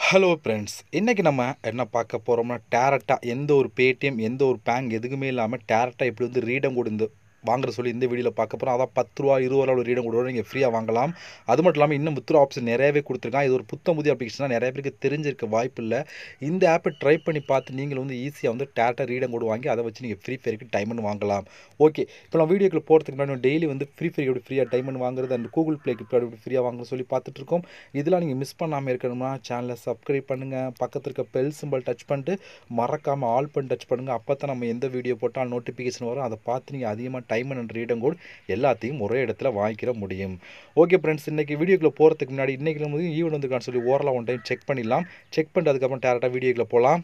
hello friends இன்றைக்கி நம்ம என்ன பார்க்க போகிறோம்னா டேரக்டாக எந்த ஒரு பேடிஎம் எந்த ஒரு பேங்க் எதுக்குமே இல்லாமல் டேரக்டாக இப்படி வந்து ரீடம் கூட இந்த வாங்குற சொல்லி இந்த வீடியோவில் பார்க்க போகிறோம் அதான் பத்து ரூபா இருபது ரூபா ரீடம் கூட நீங்கள் ஃப்ரீயாக வாங்கலாம் அது மட்டும் இல்லாமல் இன்னும் முத்துரா ஆப்ஷன் நிறையவே கொடுத்துருக்கான் இது ஒரு புத்தம் புதிய அப்ளிகேஷனாக நிறைய பேருக்கு தெரிஞ்சிருக்க வாய்ப்பு இல்லை இந்த ஆப்பை ட்ரை பண்ணி பார்த்து நீங்கள் வந்து ஈஸியாக வந்து டேரக்டாக ரீடம் கூட வாங்கி அதை வச்சு நீங்கள் ஃப்ரீ ஃபயருக்கு டைமண்ட் வாங்கலாம் ஓகே இப்போ நான் வீடியோக்குள்ள போகிறதுக்கு முன்னாடி டெய்லி வந்து ஃப்ரீ ஃபயர் எப்படி ஃப்ரீயாக டைமண்ட் வாங்குறது அண்ட் கூகுள் ப்ளேக்கு எப்படி ஃப்ரீயாக வாங்குறது சொல்லி பார்த்துட்டு இருக்கோம் இதெல்லாம் நீங்கள் மிஸ் பண்ணாமல் இருக்கணும்னா சேனலை சப்ஸ்கிரைப் பண்ணுங்கள் பக்கத்தில் இருக்க பெல் சிம்பிள் டச் பண்ணிட்டு மறக்காமல் ஆல் பண்ணி டச் பண்ணுங்கள் அப்போ தான் நம்ம எந்த வீடியோ போட்டாலும் நோட்டிஃபிகேஷன் வரும் அதை பார்த்து நீங்கள் அதிகமாக டைம் அண்ட் ரீடம் கோட் எல்லாத்தையும் ஒரே இடத்துல வாங்கிக்கிற முடியும் ஓகே ஃப்ரெண்ட்ஸ் இன்றைக்கி வீடியோக்குள்ள போகிறதுக்கு முன்னாடி இன்றைக்கி நம்ம ஈவெண்ட் வந்துருக்கான்னு சொல்லி ஓரளவு ஒன் டைம் செக் பண்ணிடலாம் செக் பண்ணிட்டு அதுக்கப்புறம் டேரெக்டாக வீடியோக்குள்ள போகலாம்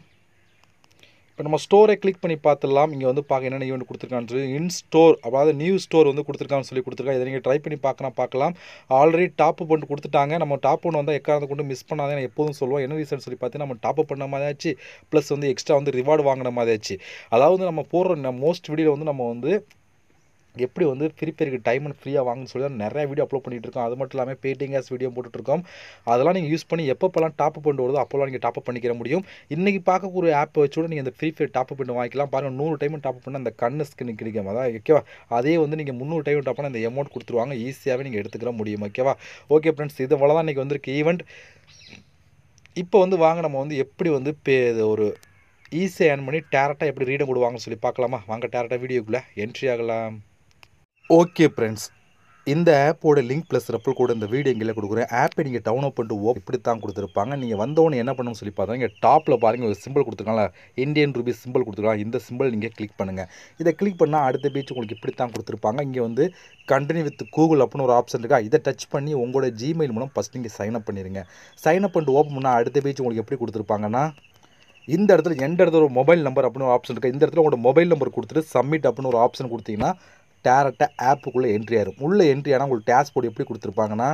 இப்போ நம்ம ஸ்டோரை கிளிக் பண்ணி பார்த்துடலாம் இங்கே வந்து பார்க்க என்னென்ன ஈவெண்ட் கொடுத்துருக்கான்னு சொல்லி இன் ஸ்டோர் அதாவது நியூ ஸ்டோர் வந்து கொடுத்துருக்கான்னு சொல்லி கொடுத்துருக்காங்க இதை நீங்கள் ட்ரை பண்ணி பார்க்கலாம் பார்க்கலாம் ஆல்ரெடி டாப் பண்ணிட்டு கொடுத்துட்டாங்க நம்ம டாப் ஒன்று வந்தால் எக்காரத்தை கொண்டு மிஸ் பண்ணாதே நான் எப்போதும் சொல்லுவோம் என்ன ரீசன் சொல்லி பார்த்தீங்கன்னா நம்ம டாப் பண்ண மாதிரி ஆச்சு ப்ளஸ் வந்து எக்ஸ்ட்ரா வந்து ரிவார்டு வாங்கின மாதிரி ஆச்சு அதாவது நம்ம போடுற மோஸ்ட் வீடியோவில் வந்து நம்ம வந்து எப்படி வந்து ஃப்ரீ ஃபயருக்கு டைம் அண்ட் ஃப்ரீயாக வாங்கன்னு சொல்லி தான் நிறைய வீடியோ அப்லோட் பண்ணிட்டு இருக்கோம் அது மட்டும் இல்லாமல் பேட்டிங் கேஸ் வீடியோ போட்டுட்ருக்கோம் அதெல்லாம் நீங்கள் யூஸ் பண்ணி எப்பப்போலாம் டாப் பண்ணி வருதோ அப்போல்லாம் நீங்கள் டாப் பண்ணிக்கிற முடியும் இன்றைக்கி பார்க்கக்கூடிய ஆப் வச்சு கூட நீங்கள் இந்த ஃப்ரீ ஃபயர் டாப் பண்ணி வாங்கிக்கலாம் பாருங்கள் நூறு டைம் டாப் பண்ண அந்த கண்ணு ஸ்கின் கிடைக்கும் அதான் ஓகேவா அதே வந்து நீங்கள் முந்நூறு டைம் டாப் பண்ண இந்த அமௌண்ட் கொடுத்துருவாங்க ஈஸியாகவே நீங்கள் எடுத்துக்கிற முடியும் ஓகேவா ஓகே ஃப்ரெண்ட்ஸ் இது தான் இன்றைக்கி வந்திருக்கு ஈவெண்ட் இப்போ வந்து வாங்க நம்ம வந்து எப்படி வந்து பே ஒரு ஈஸியாக ஏர்ன் பண்ணி டேரெக்டாக எப்படி ரீடம் கொடுவாங்கன்னு சொல்லி பார்க்கலாமா வாங்க டேரெக்டாக வீடியோக்குள்ளே என்ட்ரி ஆகலாம் ஓகே ஃப்ரெண்ட்ஸ் இந்த ஆப்போட லிங்க் ப்ளஸ் ரெப்பல் கூட இந்த வீடியோ எங்கே கொடுக்குறேன் ஆப்பை நீங்கள் டவுன்லோட் பண்ணிட்டு ஓ இப்படி தான் கொடுத்துருப்பாங்க நீங்கள் வந்தவொடனே என்ன பண்ணணும்னு சொல்லி பார்த்தா இங்கே டாப்பில் பாருங்கள் ஒரு சிம்பிள் கொடுத்துருக்காங்களா இந்தியன் ரூபி சிம்பிள் கொடுத்துருக்காங்க இந்த சிம்பிள் நீங்கள் கிளிக் பண்ணுங்கள் இதை கிளிக் பண்ணால் அடுத்த பேஜ் உங்களுக்கு இப்படி தான் கொடுத்துருப்பாங்க இங்கே வந்து கண்டினியூ வித் கூகுள் அப்படின்னு ஒரு ஆப்ஷன் இருக்கா இதை டச் பண்ணி உங்களோட ஜிமெயில் மூலம் ஃபஸ்ட் நீங்கள் சைன் அப் பண்ணிடுங்க சைன் அப் பண்ணிட்டு ஓப்பன் பண்ணால் அடுத்த பேஜ் உங்களுக்கு எப்படி கொடுத்துருப்பாங்கன்னா இந்த இடத்துல எந்த இடத்துல ஒரு மொபைல் நம்பர் அப்படின்னு ஒரு ஆப்ஷன் இருக்குது இந்த இடத்துல உங்களோட மொபைல் நம்பர் கொடுத்துட்டு சப்மிட் அப்படின்னு ஒரு ஆப்ஷன் கொடுத்தீங்கன்னா டேரெக்டாக ஆப்புக்குள்ளே என்ட்ரி ஆயிரும் உள்ளே என்ட்ரி ஆனால் உங்களுக்கு டேஷ்போர்டு எப்படி கொடுத்துருப்பாங்கன்னா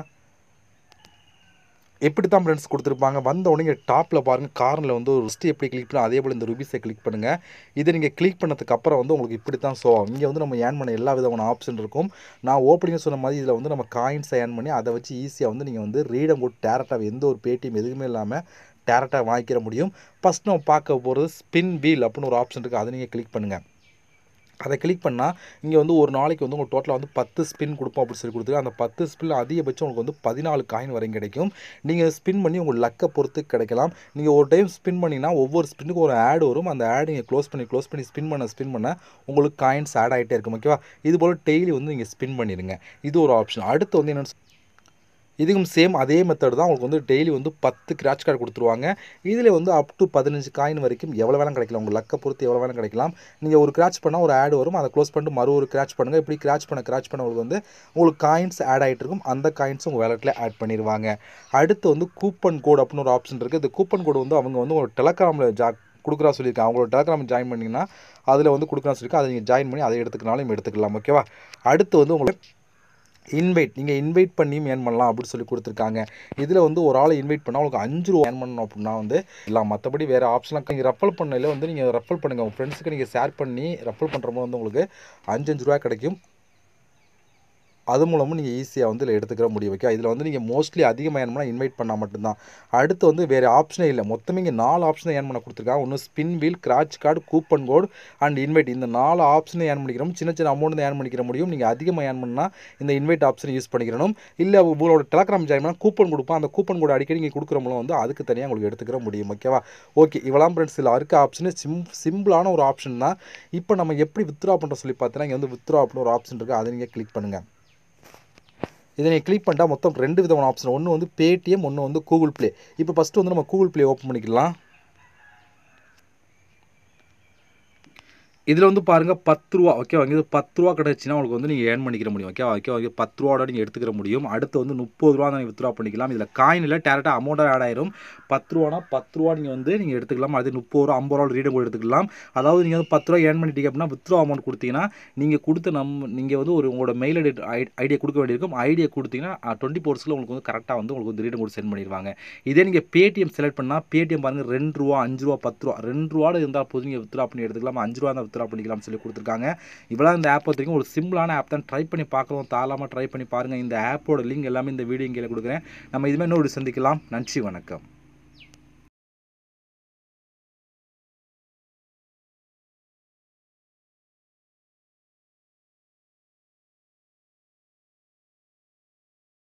எப்படி தான் ஃப்ரெண்ட்ஸ் கொடுத்துருப்பாங்க வந்த உடனே டாப்பில் பாருங்கள் காரில் வந்து ஒரு லிஸ்ட்டு எப்படி கிளிக் பண்ணால் அதே போல் இந்த ருபீஸை கிளிக் பண்ணுங்கள் இதை நீங்கள் கிளிக் பண்ணதுக்கு அப்புறம் வந்து உங்களுக்கு இப்படி தான் ஸோ இங்கே வந்து நம்ம ஏர்ன் பண்ண எல்லா விதமான ஆப்ஷன் இருக்கும் நான் ஓப்பனிங் சொன்ன மாதிரி இதில் வந்து நம்ம காயின்ஸை ஏர்ன் பண்ணி அதை வச்சு ஈஸியாக வந்து நீங்கள் வந்து ரீடம் போட்டு டேரெக்டாக எந்த ஒரு பேடிஎம் எதுவுமே இல்லாமல் டேரெக்டாக வாங்கிக்கிற முடியும் ஃபஸ்ட் நம்ம பார்க்க போகிறது ஸ்பின் வீல் அப்படின்னு ஒரு ஆப்ஷன் இருக்குது அதை நீங்கள் கிளிக் பண்ணுங்கள் அதை கிளிக் பண்ணால் இங்கே வந்து ஒரு நாளைக்கு வந்து உங்களுக்கு டோட்டலாக வந்து பத்து ஸ்பின் கொடுப்போம் அப்படின்னு சொல்லி கொடுத்துருக்கு அந்த பத்து ஸ்பின் அதிகபட்சம் உங்களுக்கு வந்து பதினாலு காயின் வரையும் கிடைக்கும் நீங்கள் ஸ்பின் பண்ணி உங்கள் லக்கை பொறுத்து கிடைக்கலாம் நீங்கள் ஒரு டைம் ஸ்பின் பண்ணிங்கன்னா ஒவ்வொரு ஸ்பின்னுக்கும் ஒரு ஆட் வரும் அந்த ஆட் நீங்கள் க்ளோஸ் பண்ணி க்ளோஸ் பண்ணி ஸ்பின் பண்ண ஸ்பின் பண்ண உங்களுக்கு காயின்ஸ் ஆட் ஆகிட்டே இருக்கும் ஓகேவா இது போல் டெய்லி வந்து நீங்கள் ஸ்பின் பண்ணிடுங்க இது ஒரு ஆப்ஷன் அடுத்து வந்து என்னென்னு இதுக்கும் சேம் அதே மெத்தட் தான் உங்களுக்கு வந்து டெய்லி வந்து பத்து கிராச் கார்டு கொடுத்துருவாங்க இதில் வந்து அப் டு பதினஞ்சு காயின் வரைக்கும் எவ்வளோ வேணாலும் கிடைக்கலாம் உங்கள் லக்கை பொறுத்து எவ்வளோ வேணாலும் கிடைக்கலாம் நீங்கள் ஒரு கிராச் பண்ணால் ஒரு ஆட் வரும் அதை க்ளோஸ் பண்ணிட்டு மறு ஒரு கிராச் பண்ணுங்கள் இப்படி கிராச் பண்ண கிராச் பண்ண உங்களுக்கு வந்து உங்களுக்கு காயின்ஸ் ஆட் ஆகிட்டு இருக்கும் அந்த காயின்ஸ் உங்கள் வேலட்டில் ஆட் பண்ணிடுவாங்க அடுத்து வந்து கூப்பன் கோட் அப்படின்னு ஒரு ஆப்ஷன் இருக்குது இந்த கூப்பன் கோடு வந்து அவங்க வந்து ஒரு டெலகிராமில் ஜா கொடுக்குறா சொல்லியிருக்காங்க அவங்களோட டெலகிராம் ஜாயின் பண்ணிங்கன்னா அதில் வந்து கொடுக்குறா சொல்லியிருக்கா அதை நீங்கள் ஜாயின் பண்ணி அதை எடுத்துக்கினாலும் எடுத்துக்கலாம் ஓகேவா அடுத்து வந்து உங்களுக்கு இன்வைட் நீங்கள் இன்வைட் பண்ணியும் ஏர்ன் பண்ணலாம் அப்படின்னு சொல்லி கொடுத்துருக்காங்க இதில் வந்து ஒரு ஆளை இன்வைட் பண்ணால் உங்களுக்கு அஞ்சு ரூபா ஏர்ன் பண்ணணும் அப்படின்னா வந்து இல்லை மற்றபடி வேறு ஆப்ஷன்லாம் நீங்கள் ரெஃபல் பண்ணல வந்து நீங்கள் ரெஃபல் பண்ணுங்கள் உங்கள் ஃப்ரெண்ட்ஸுக்கு நீங்கள் ஷேர் பண்ணி ரெஃபல் பண்ணுறப்போ வந்து உங்களுக்கு அஞ்சு அஞ்சு ரூபா கிடைக்கும் அது மூலமும் நீங்கள் ஈஸியாக வந்து இதில் எடுத்துக்கிற முடியும் ஓகே இதில் வந்து நீங்கள் மோஸ்ட்லி அதிகமாக ஏன் பண்ணால் இன்வைட் பண்ணால் மட்டும்தான் அடுத்து வந்து வேறு ஆப்ஷனே இல்லை மொத்தமே இங்கே நாலு ஆப்ஷனை ஏன் பண்ண கொடுத்துருக்காங்க ஒன்று spin wheel scratch card coupon code and invite இந்த நாலு ஆப்ஷனை ஏன் பண்ணிக்கிறோம் சின்ன சின்ன அமௌண்ட் தான் ஏன் பண்ணிக்கிற முடியும் நீங்கள் அதிகமாக ஏன் பண்ணால் இந்த இன்வைட் ஆப்ஷனை யூஸ் பண்ணிக்கிறணும் இல்லை உங்களோட டெலகிராம் ஜாயின் பண்ணால் கூப்பன் கொடுப்போம் அந்த கூப்பன் கோட் அடிக்கடி நீங்கள் கொடுக்குற மூலம் வந்து அதுக்கு தனியாக உங்களுக்கு எடுத்துக்கிற முடியும் ஓகேவா ஓகே இவ்வளோ ஃப்ரெண்ட்ஸ் இதில் இருக்க ஆப்ஷனு சிம் சிம்பிளான ஒரு ஆப்ஷன் தான் இப்போ நம்ம எப்படி வித்ரா பண்ணுற சொல்லி பார்த்தீங்கன்னா இங்கே வந்து வித்ரா அப்படின்னு ஒரு ஆப்ஷன் இருக்குது அதை நீங்கள் கிளிக் பண்ணுங்கள் இதை நீங்கள் கிளிக் பண்ணிட்டா மொத்தம் ரெண்டு விதமான ஆப்ஷன் ஒன்று வந்து பேடிஎம் ஒன்று வந்து கூகுள் ப்ளே இப்போ ஃபஸ்ட்டு வந்து நம்ம கூகுள் ப்ளே ஓப்பன் பண்ணிக்கலாம் இதில் வந்து பாருங்கள் பத்து ரூபா ஓகேவா இங்கே பத்து ரூபா கிடச்சின்னா உங்களுக்கு வந்து நீங்கள் ஏர்ன் பண்ணிக்கிற முடியும் ஓகேவா ஓகே ஓகே பத்து ரூபாவோட நீங்கள் எடுத்துக்கிற முடியும் அடுத்து வந்து முப்பது ரூபா நீங்கள் வித்ரா பண்ணிக்கலாம் இதில் காயின் இல்லை டேரெக்டாக அமௌண்ட்டாக ஆட் ஆயிரும் பத்து ரூபானா பத்து ரூபா நீங்கள் வந்து நீங்கள் எடுத்துக்கலாம் அது முப்பது ரூபா ஐம்பது ரூபா ரீடம் கூட எடுத்துக்கலாம் அதாவது நீங்கள் வந்து பத்து ரூபா ஏர்ன் பண்ணிட்டீங்க அப்படின்னா வித்ரா அமௌண்ட் கொடுத்தீங்கன்னா நீங்கள் கொடுத்த நம் நீங்கள் வந்து ஒரு உங்களோட மெயில் ஐடி ஐடியா கொடுக்க வேண்டியிருக்கும் ஐடியா கொடுத்தீங்கன்னா டுவெண்ட்டி ஃபோர்ஸில் உங்களுக்கு வந்து கரெக்டாக வந்து உங்களுக்கு வந்து ரீடம் கூட சென்ட் பண்ணிடுவாங்க இதே நீங்கள் பேடிஎம் செலக்ட் பண்ணால் பேடிஎம் பாருங்கள் ரெண்டு ரூபா அஞ்சு ரூபா பத்து ரூபா ரெண்டு ரூபா இருந்தால் போதும் நீங்கள் வித்ரா பண்ணி எடுத்துக்கலாம் அஞ்சு ரூபா தான் வித்ரா பண்ணிக்கலாம்னு சொல்லி கொடுத்துருக்காங்க இவ்வளோ இந்த ஆப் வரைக்கும் ஒரு சிம்பிளான ஆப் தான் ட்ரை பண்ணி பார்க்குறோம் தாராளமாக ட்ரை பண்ணி பாருங்கள் இந்த ஆப்போட லிங்க் எல்லாமே இந்த வீடியோ கீழே கொடுக்குறேன் நம்ம இதுமாதிரி இன்னொரு சந்திக்கலாம் நன்றி வணக்கம்